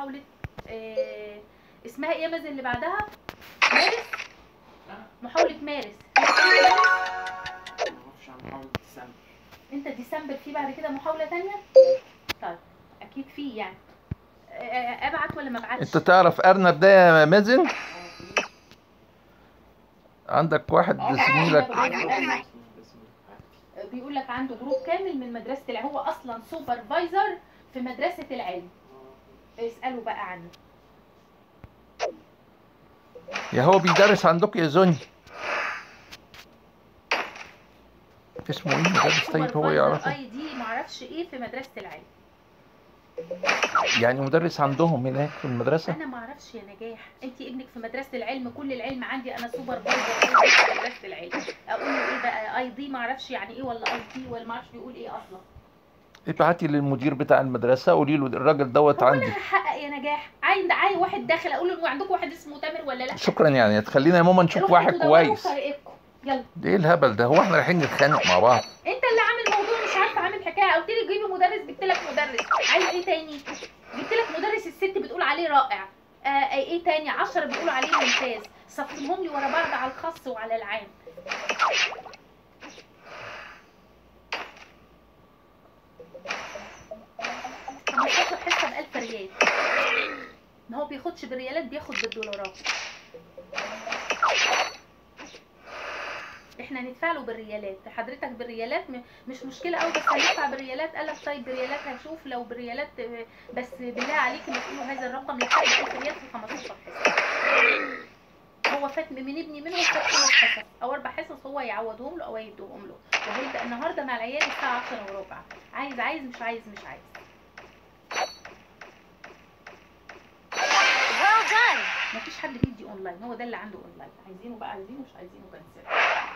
محاوله آه اسمها ايه يا مازن اللي بعدها مارس محاوله مارس معرفش عن محاولة ديسمبر انت ديسمبر في بعد كده محاوله تانية طيب اكيد في يعني آه، آه، ابعت ولا ما ابعتش انت تعرف ارنب ده يا مازن عندك واحد زميلك بيقول لك عنده جروب كامل من مدرسه العلم هو اصلا سوبرفايزر في مدرسه العلم اسالوا بقى عنه يا هو بيدرس عندك يا زوني اسمه ايه مدرس طيب هو يعرفه اي دي معرفش ايه في مدرسه العلم يعني مدرس عندهم هناك في المدرسة انا ما اعرفش يا نجاح انت ابنك في مدرسه العلم كل العلم عندي انا سوبر فايزر في مدرسه العلم اقول له ايه بقى اي دي ما اعرفش يعني ايه ولا اي تي ولا ما اعرفش بيقول ايه اصلا ابعتي للمدير بتاع المدرسة قولي له الراجل دوت هو عندي انا هحقق يا نجاح عايز عايز واحد داخل اقول له عندكم واحد اسمه تامر ولا لا شكرا يعني تخلينا يا ماما نشوف روحوا واحد تدوروا كويس بطريقتكم. يلا ده ايه الهبل ده هو احنا رايحين نتخانق مع بعض انت اللي عامل موضوع مش عارفه عامل حكايه قلت لي جيبي مدرس جبت لك مدرس عايز ايه تاني جبت لك مدرس الست بتقول عليه رائع آه ايه تاني عشرة بيقولوا عليه ممتاز صفهم لي ورا بعض على الخاص وعلى العام خمستاشر حصه ب 1000 ريال ما هو بياخدش بالريالات بياخد بالدولارات احنا هندفع له بالريالات حضرتك بالريالات م- مش مشكله قوي بس هندفع بالريالات قال لك طيب بالريالات هشوف لو بالريالات آه، بس بالله عليك ما تقولوا هذا الرقم لحد 1000 ريال في 15 حصه هو فات من ابني منهم فات خمس حصص او اربع حصص هو يعوضهم له او يدوهم له وهيبدا النهارده مع العيال الساعه 10 وربع عايز عايز مش عايز مش عايز Well done! مفيش حد بيدي اونلاين هو ده اللي عنده اونلاين عايزينه بقى عايزينه مش عايزينه كنسل